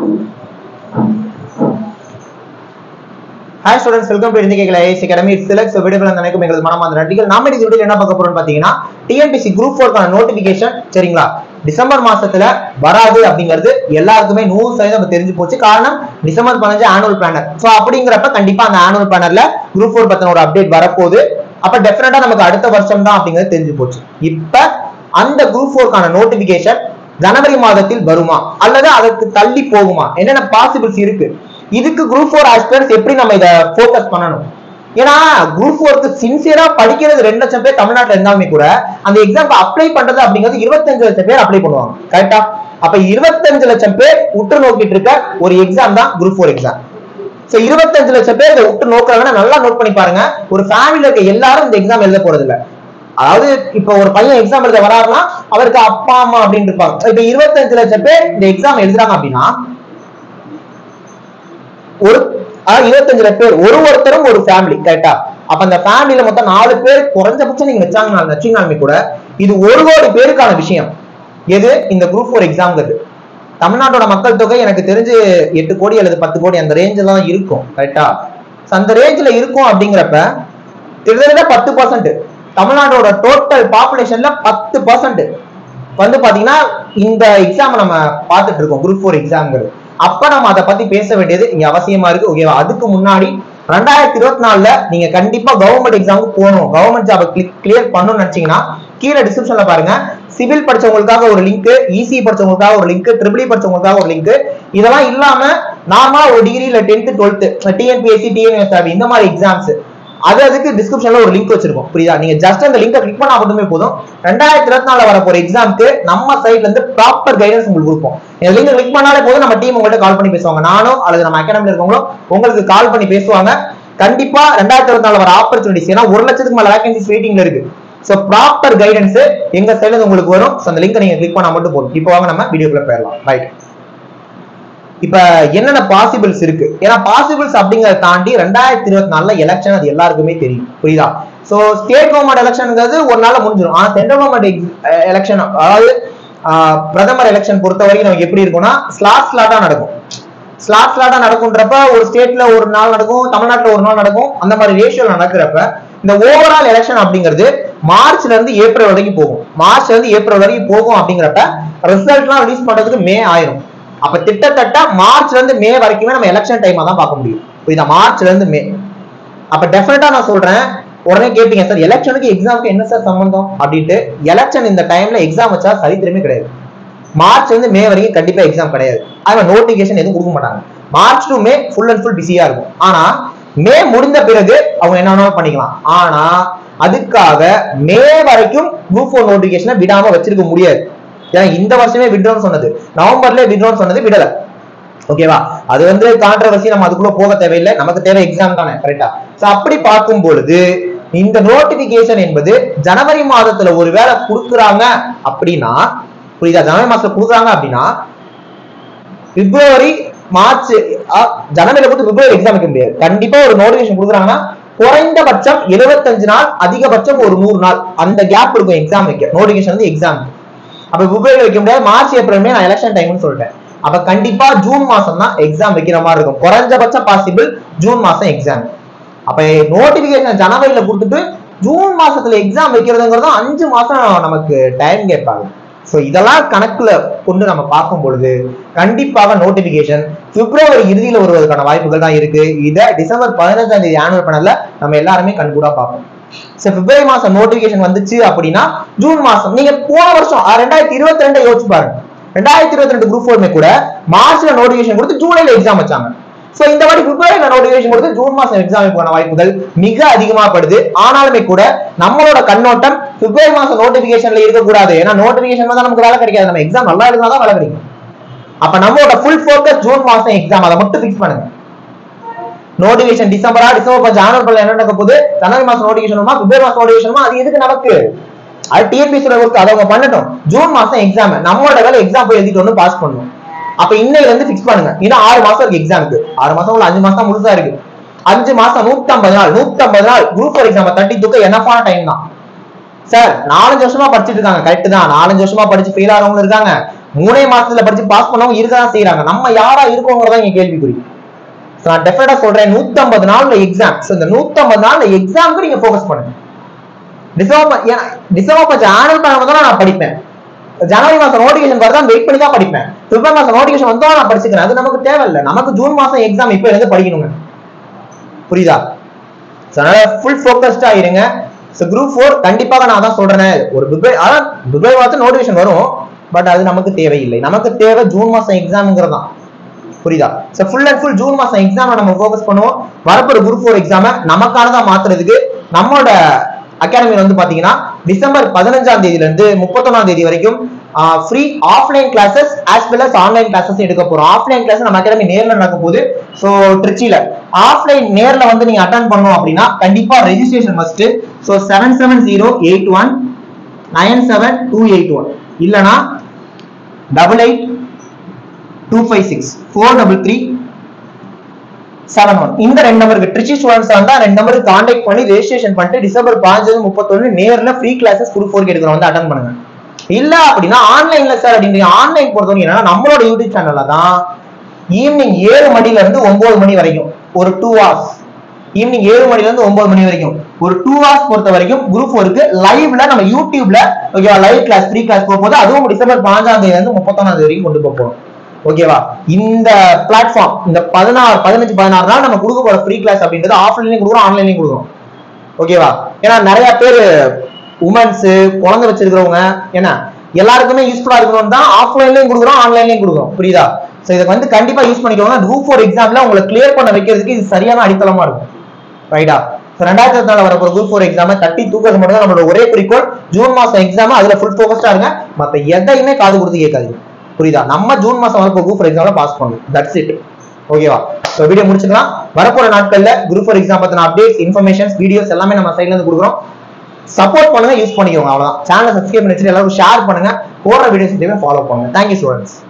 hi students welcome to இந்திய IAS academy சிலக்ஸ் விடுதலை நினைக்கும் எங்களது மனமார்ந்த நன்றிகள் நாம இந்த வீடியோ என்ன பார்க்க போறோம்னு பாத்தீங்கன்னா டிஎன்பிசி குரூப் ஃபோர்க்கான நோட்டிபிகேஷன் சரிங்களா டிசம்பர் மாசத்துல வராது அப்படிங்கிறது எல்லாருக்குமே நூறு சதவீதம் இப்ப தெரிஞ்சு போச்சு காரணம் டிசம்பர் பதினஞ்சு ஆனுவல் பிளானர் ஸோ அப்படிங்கிறப்ப கண்டிப்பா அந்த ஆனுவல் பிளானர்ல குரூப் ஃபோர் பத்தின ஒரு அப்டேட் வரப்போகுது அப்ப டெஃபினட்டா நமக்கு அடுத்த வருஷம் தான் அப்படிங்கிறது தெரிஞ்சு போச்சு இப்ப அந்த குரூப் ஃபோர்க்கான நோட்டிபிகேஷன் ஜனவரி மாதத்தில் வருமா அல்லது அதற்கு தள்ளி போகுமா என்னென்ன பாசிபிள்ஸ் இருக்கு இதுக்கு குரூப் ஃபோர் ஆஸ்பிரன்ஸ் எப்படி நம்ம இதை ஃபோக்கஸ் பண்ணணும் ஏன்னா குரூப் ஃபோருக்கு சின்சியரா படிக்கிறது ரெண்டு லட்சம் பேர் தமிழ்நாட்டுல இருந்தாலுமே கூட அந்த எக்ஸாம்க்கு அப்ளை பண்றது அப்படிங்கிறது இருபத்தஞ்சு லட்சம் பேர் அப்ளை பண்ணுவாங்க கரெக்டா அப்ப இருபத்தஞ்சு லட்சம் பேர் உற்று நோக்கிட்டு இருக்க ஒரு எக்ஸாம் தான் குரூப் ஃபோர் எக்ஸாம் சோ இருபத்தஞ்சு லட்சம் பேர் இதை விட்டு நோக்குறாங்கன்னா நல்லா நோட் பண்ணி பாருங்க ஒரு ஃபேமிலில இருக்க எல்லாரும் இந்த எக்ஸாம் எழுத போறது இல்ல அதாவது இப்ப ஒரு பையன் எக்ஸாம் எழுத வராருன்னா அவருக்கு அப்பா அம்மா அப்படின்னு இருப்பாங்க இப்ப இருபத்தஞ்சு லட்சம் பேர் இந்த எக்ஸாம் எழுதுறாங்க அப்படின்னா ஒரு அதாவது இருபத்தஞ்சு லட்சம் பேர் ஒரு ஒருத்தரும் ஒரு ஃபேமிலி கரெக்டா அப்ப அந்த ஃபேமிலியில மொத்தம் நாலு பேர் குறைஞ்சபட்சம் நீங்க வச்சாங்க வச்சீங்கனாலுமே கூட இது ஒரு கோடி பேருக்கான விஷயம் எது இந்த குரூப் ஃபோர் எக்ஸாம்ங்கிறது தமிழ்நாட்டோட மக்கள் தொகை எனக்கு தெரிஞ்சு எட்டு கோடி அல்லது பத்து கோடி அந்த ரேஞ்சில் தான் இருக்கும் கரெக்டா அந்த ரேஞ்சில் இருக்கும் அப்படிங்கிறப்ப கிட்டத்தட்ட பத்து பர்சன்ட் தமிழ்நாட்டோட டோட்டல் பாப்புலேஷன்ல பத்து பர்சன்ட் வந்து பாத்தீங்கன்னா இந்த எக்ஸாம் நம்ம பார்த்துட்டு இருக்கோம் குரூப் ஃபோர் எக்ஸாம்ங்கிறது அப்ப நம்ம அதை பத்தி பேச வேண்டியது இங்க அவசியமா இருக்கு ஓகேவா அதுக்கு முன்னாடி ரெண்டாயிரத்தி இருபத்தி நாலுல நீங்க கண்டிப்பா கவர்மெண்ட் எக்ஸாமுக்கு போகணும் கவர்மெண்ட் ஜாபை கிளியர் பண்ணணும்னு நினைச்சீங்கன்னா கீழே டிஸ்கிரிப்ஷன்ல பாருங்க சிவில் படிச்சவங்களுக்காக ஒரு லிங்க் இசி படிச்சவங்களுக்காக ஒரு லிங்க் ட்ரிபிள் படிச்சவங்களுக்காக ஒரு லிங்க் இதெல்லாம் இல்லாம நார்மலா ஒரு டிகிரி இல்ல டென்த் டுவெல்த் டிஎன்பிஎஸ்சி டிஎன்எஸ்ஆபி இந்த மாதிரி எக்ஸாம்ஸ் அது அதுக்கு டிஸ்கிரிப்ஷன்ல ஒரு லிங்க் வச்சிருக்கோம் புரியுதா நீங்க ஜஸ்ட் அந்த லிங்கை கிளிக் பண்ணா மட்டுமே போதும் ரெண்டாயிரத்தி இருபத்தி நாலுல வர போற எக்ஸாம்க்கு நம்ம சைட்ல இருந்து ப்ராப்பர் கைடன்ஸ் உங்களுக்கு கொடுப்போம் இந்த லிங்க் கிளிக் பண்ணாலே போதும் நம்ம டீம் உங்கள்ட்ட கால் பண்ணி பேசுவாங்க நானும் அல்லது நம்ம அகாடமில இருக்கவங்களும் உங்களுக்கு கால் பண்ணி பேசுவாங்க கண்டிப்பா ரெண்டாயிரத்தி இருபத்தி நாலு வர ஆப்பர்ச்சுனிட்டிஸ் ஏன்னா ஒரு லட்சத்துக்கு மேல வேகன்சிஸ் வெயிட்டிங்ல இருக்கு சோ ப்ராப்பர் கைடன்ஸ் எங்க சைட்ல இருந்து உங்களுக்கு வரும் So, அந்த லிங்கை நீங்க கிளிக் பண்ணா மட்டும் போதும் இப்போ வாங்க நம்ம வீடியோக்குள்ள போயிடலாம் ரைட் இப்ப என்னென்ன பாசிபிள்ஸ் இருக்கு ஏன்னா பாசிபிள்ஸ் அப்படிங்கறத தாண்டி ரெண்டாயிரத்தி இருபத்தி நாலுல எலெக்ஷன் அது எல்லாருக்குமே தெரியும் புரியுதா சோ ஸ்டேட் கவர்மெண்ட் எலெக்ஷன்ங்கிறது ஒரு நாள்ல முடிஞ்சிடும் ஆனா சென்ட்ரல் கவர்மெண்ட் எலெக்ஷன் அதாவது ஆஹ், பிரதமர் எலெக்ஷன் பொறுத்த வரைக்கும் நமக்கு எப்படி இருக்கும்னா ஸ்லாட் ஸ்லாட்டா நடக்கும் ஸ்லாட் ஸ்லாட்டா நடக்கும்ன்றப்ப ஒரு ஸ்டேட்ல ஒரு நாள் நடக்கும் தமிழ்நாட்டுல ஒரு நாள் நடக்கும் அந்த மாதிரி ரேஷியோல நடக்கிறப்ப இந்த ஓவரால் எலெக்ஷன் அப்படிங்கிறது மார்ச்ல இருந்து ஏப்ரல் வரைக்கும் போகும் மார்ச்ல இருந்து ஏப்ரல் வரைக்கும் போகும் அப்படிங்கிறப்ப ரிசல்ட்லாம் ரிலீஸ் பண்றதுக்கு மே ஆயிரும் அப்ப கிட்டத்தட்ட மார்ச்ல இருந்து மே வரைக்குமே நம்ம எலெக்ஷன் டைமா தான் பார்க்க முடியும் புரியுதா மார்ச்ல இருந்து மே அப்ப டெஃபினட்டா நான் சொல்றேன் உடனே கேட்பீங்க சார் எலெக்ஷனுக்கு எக்ஸாமுக்கு என்ன சார் சம்பந்தம் அப்படின்ட்டு எலெக்ஷன் இந்த டைம்ல எக்ஸாம் வச்சா சரித்திரமே கிடையாது மார்ச்ல இருந்து மே வரைக்கும் கண்டிப்பா எக்ஸாம் கிடையாது அது நோட்டிபிகேஷன் எதுவும் கொடுக்க மாட்டாங்க March to May full and full பிஸியா இருக்கும் ஆனா மே முடிந்த பிறகு அவங்க என்ன வேணாலும் பண்ணிக்கலாம் ஆனா அதுக்காக மே வரைக்கும் குரூப் ஃபோர் நோட்டிபிகேஷனை விடாம வச்சிருக்க முடியாது ஏன்னா இந்த வருஷமே விட்ரோன்னு சொன்னது நவம்பர்ல விட்ரோன்னு சொன்னது விடல ஓகேவா அது வந்து கான்ட்ரவர்சி நம்ம அதுக்குள்ள போக தேவையில்லை நமக்கு தேவை எக்ஸாம் தானே கரெக்டா சோ அப்படி பார்க்கும் பொழுது இந்த நோட்டிபிகேஷன் என்பது ஜனவரி மாதத்துல ஒருவேளை கொடுக்குறாங்க அப்படின்னா புரியுதா ஜனவரி மாசத்துல கொடுக்குறாங்க அப்படின்னா பிப்ரவரி மார்ச் அஹ், ஜனவரியில கொடுத்து பிப்ரவரி எக்ஸாம் வைக்க முடியாது கண்டிப்பா ஒரு நோட்டிபிகேஷன் கொடுக்குறாங்கன்னா குறைந்தபட்சம் 75 நாள் அதிகபட்சம் ஒரு நூறு நாள் அந்த கேப் இருக்கும் எக்ஸாம் வைக்க நோட்டிபிகேஷன் வந்து எக்ஸாம் அப்ப பிப்ரவரி வைக்க முடியாது மார்ச் ஏப்ரல் மே நான் எலெக்ஷன் டைம்னு சொல்லிட்டேன் அப்ப கண்டிப்பா ஜூன் மாசம் தான் எக்ஸாம் வைக்கிற மாதிரி இருக்கும் குறைஞ்சபட்ச பாசிபிள் ஜூன் மாசம் எக்ஸாம் அப்ப நோட்டிபிகேஷன் ஜனவரியில கொடுத்துட்டு ஜூன் மாசத்துல எக்ஸாம் வைக்கிறதுங்கிறதும் அஞ்சு மாசம் நமக்கு டைம் கேட்பாங்க ஸோ இதெல்லாம் கணக்குல கொண்டு நம்ம பார்க்கும் பொழுது கண்டிப்பாக நோட்டிபிகேஷன் பிப்ரவரி இறுதியில் வருவதற்கான வாய்ப்புகள் தான் இருக்கு இதை டிசம்பர் பதினஞ்சாம் தேதி ஆனுவல் பண்ணல நம்ம எல்லாருமே கண்கூடா பார்ப்போம் ஸோ பிப்ரவரி மாசம் நோட்டிபிகேஷன் வந்துச்சு அப்படின்னா ஜூன் மாசம் நீங்க போன வருஷம் அஹ், ரெண்டாயிரத்தி இருபத்தி ரெண்டை யோசிச்சு பாருங்க ரெண்டாயிரத்தி இருபத்தி ரெண்டு குரூப் ஃபோர்மே கூட மார்ச்ல நோட்டிபிகேஷன் கொடுத்து ஜூலைல எக்ஸாம் வச்சாங்க சோ இந்த வாட்டி பிப்ரவரியில நோட்டிபிகேஷன் கொடுத்து ஜூன் மாசம் எக்ஸாம் போன வாய்ப்புகள் மிக அதிகமா படுது ஆனாலுமே கூட நம்மளோட கண்ணோட்டம் பிப்ரவரி மாசம் நோட்டிபிகேஷன்ல இருக்கக்கூடாது ஏன்னா நோட்டிபிகேஷன் தான் நமக்கு வேலை கிடைக்காது நம்ம எக்ஸாம் நல்லா இருந்தா தான் வேலை கிடைக்கும் அப்ப நம்மளோட ஃபுல் ஃபோக்கஸ் ஜூன் மாசம் எக்ஸாம் அதை மட்டும் ஃபிக்ஸ் பண்ணுங்க நோட்டிபிகேஷன் டிசம்பரா டிசம்பர் கொஞ்சம் ஜானுவரி பல்ல என்ன நடக்க போகுது ஜனவரி மாசம் நோட்டிபிகேஷன் பிப்ரவரி மாசம் நோட்டிபிகேஷன் அது எதுக்கு நமக்கு அது டிஎன்பிசி ஒர்க் அதை அவங்க பண்ணட்டும் ஜூன் மாசம் எக்ஸாம் நம்மளோட வேலை எக்ஸாம் போய் எழுதிட்டு வந்து பாஸ் பண்ணணும் அப்ப இன்னையில இருந்து ஃபிக்ஸ் பண்ணுங்க இன்னும் ஆறு மாசம் இருக்கு எக்ஸாமுக்கு ஆறு மாசம் உள்ள அஞ்சு மாசம் முழுசா இருக்கு அஞ்சு மாசம் நூத்தம்பது நாள் நூத்தம்பது நாள் குரூப் ஃபோர் எக்ஸாம் தட்டி தூக்க என்னப்பான டைம் தான் சார் நாலஞ்சு வருஷமா படிச்சிட்டு இருக்காங்க கரெக்ட் தான் நாலஞ்சு வருஷமா படிச்சு ஃபெயில் ஆகிறவங்க இருக்காங்க மூணே மாசத்துல படிச்சு பாஸ் பண்ணவங்க இருக்கதான் செய்யறாங்க நம்ம யாரா இருக்கோங்கிறதா இங்க கேள்விக்குறி So, நான் டெஃபினட்டா சொல்றேன் 150 நாள்ல எக்ஸாம் ஸோ இந்த 150 நாள்ல எக்ஸாம்க்கு நீங்க ஃபோக்கஸ் பண்ணுங்க டிசம்பர் ஏன்னா டிசம்பர் கொஞ்சம் ஆனுவல் பிளான் தான் நான் படிப்பேன் ஜனவரி மாசம் நோட்டிஃபிகேஷன் வரதான் வெயிட் பண்ணி தான் படிப்பேன் பிப்ரவரி மாசம் நோட்டிஃபிகேஷன் வந்தா நான் படிச்சுக்கிறேன் அது நமக்கு தேவையில்லை நமக்கு ஜூன் மாசம் எக்ஸாம் இப்போ இருந்து படிக்கணுங்க புரியுதா ஸோ அதனால ஃபுல் ஃபோக்கஸ்டா இருங்க ஸோ குரூப் ஃபோர் கண்டிப்பாக நான் தான் சொல்றேன் ஒரு பிப்ரவரி அதான் பிப்ரவரி மாதம் நோட்டிஃபிகேஷன் வரும் பட் அது நமக்கு தேவையில்லை நமக்கு தேவை ஜூன் மாசம் எக்ஸாம்ங்கிறது தான் புரியுதா so full and full June மாசம் எக்ஸாம் நம்ம ஃபோக்கஸ் பண்ணுவோம் வரப்போற குரூப் ஃபோர் எக்ஸாமை நமக்கானதா மாத்துறதுக்கு நம்மளோட அகாடமியில் வந்து பாத்தீங்கன்னா டிசம்பர் பதினஞ்சாம் தேதியில இருந்து முப்பத்தொன்னாம் தேதி வரைக்கும் free offline classes as well as online classes எடுக்க போறோம் ஆஃப்லைன் கிளாஸ் நம்ம அகாடமி நேர்ல நடக்க போகுது ஸோ திருச்சியில ஆஃப்லைன் நேர்ல வந்து நீங்க அட்டன் பண்ணணும் அப்படின்னா கண்டிப்பா registration must so seven seven zero eight one nine seven two eight one இல்லனா double eight two five six four double three seven one இந்த ரெண்டு நம்பருக்கு ட்ரிச்சி ஸ்டூடெண்ட்ஸ் வந்தா ரெண்டு நம்பருக்கு கான்டாக்ட் பண்ணி ரெஜிஸ்ட்ரேஷன் பண்ணிட்டு டிசம்பர் பாஞ்சு முப்பத்தொன்னு நேர்ல ஃப்ரீ கிளாஸஸ் குரூப் ஃபோருக்கு எடுக்கிறோம் வந்து அட்டன் பண்ணுங்க இல்ல அப்படின்னா ஆன்லைன்ல சார் அப்படின்றீங்க ஆன்லைன் பொறுத்தவரைக்கும் என்னன்னா நம்மளோட யூடியூப் சேனல்ல தான் ஈவினிங் ஏழு மணில இருந்து ஒன்பது மணி வரைக்கும் ஒரு டூ ஹவர்ஸ் ஈவினிங் ஏழு மணில இருந்து ஒன்பது மணி வரைக்கும் ஒரு டூ ஹவர்ஸ் பொறுத்த வரைக்கும் குரூப் ஃபோருக்கு லைவ்ல நம்ம யூடியூப்ல ஓகேவா லைவ் கிளாஸ் ஃப்ரீ கிளாஸ் போக போது அதுவும் டிசம்பர் பாஞ்சாம் தேதி இருந்து முப்பத்தொன்னாம் தேதி வரைக்கும் கொண்டு போக போறோம் ஓகேவா இந்த பிளாட்ஃபார்ம் இந்த பதினாறு பதினஞ்சு பதினாறு நாள் நம்ம கொடுக்க போற ஃப்ரீ கிளாஸ் அப்படின்றது ஆஃப்லைன்லயும் கொடுக்குறோம் ஆன்லைன்லயும் கொடுக்குறோம் ஓகேவா ஏன்னா நிறைய பேர் உமன்ஸ் குழந்தை வச்சிருக்கிறவங்க என்ன எல்லாருக்குமே யூஸ்ஃபுல்லா இருக்கணும் தான் ஆஃப்லைன்லயும் கொடுக்குறோம் ஆன்லைன்லயும் கொடுக்குறோம் புரியுதா சோ இதை வந்து கண்டிப்பா யூஸ் பண்ணிக்கோங்க குரூப் ஃபோர் எக்ஸாம்ல உங்களை கிளியர் பண்ண வைக்கிறதுக்கு இது சரியான அடித்தளமா இருக்கும் ரைட்டா ஸோ ரெண்டாயிரத்தி இருபத்தி நாலு வரப்போற குரூப் ஃபோர் எக்ஸாமை தட்டி தூக்கிறது மட்டும் தான் நம்மளோட ஒரே குறிக்கோள் ஜூன் மாசம் எக்ஸாம் அதுல ஃபுல் ஃபோக்கஸ்டா இருங்க மத்த எதையுமே காது கொடுத்து கேட்காதீங்க புரியுதா நம்ம ஜூன் மாசம் வரப்போ குரூப் ஃபோர் எக்ஸாம்ல பாஸ் பண்ணணும் தட்ஸ் இட் ஓகேவா ஸோ வீடியோ முடிச்சுக்கலாம் வரப்போற நாட்கள்ல குரூப் ஃபோர் எக்ஸாம் பத்தின அப்டேட்ஸ் இன்ஃபர்மேஷன்ஸ் வீடியோஸ் எல்லாமே நம்ம சைட்ல இருந்து கொடுக்குறோம் சப்போர்ட் பண்ணுங்க யூஸ் பண்ணிக்கோங்க அவ்வளவுதான் சேனலை சப்ஸ்கிரைப் பண்ணி வச்சுட்டு எல்லாரும் ஷேர் பண்ணுங்க போற வீடியோஸ் ஃபாலோ பண்ணுங்க தேங்க்யூ ஸ்டூடெண்ட்ஸ்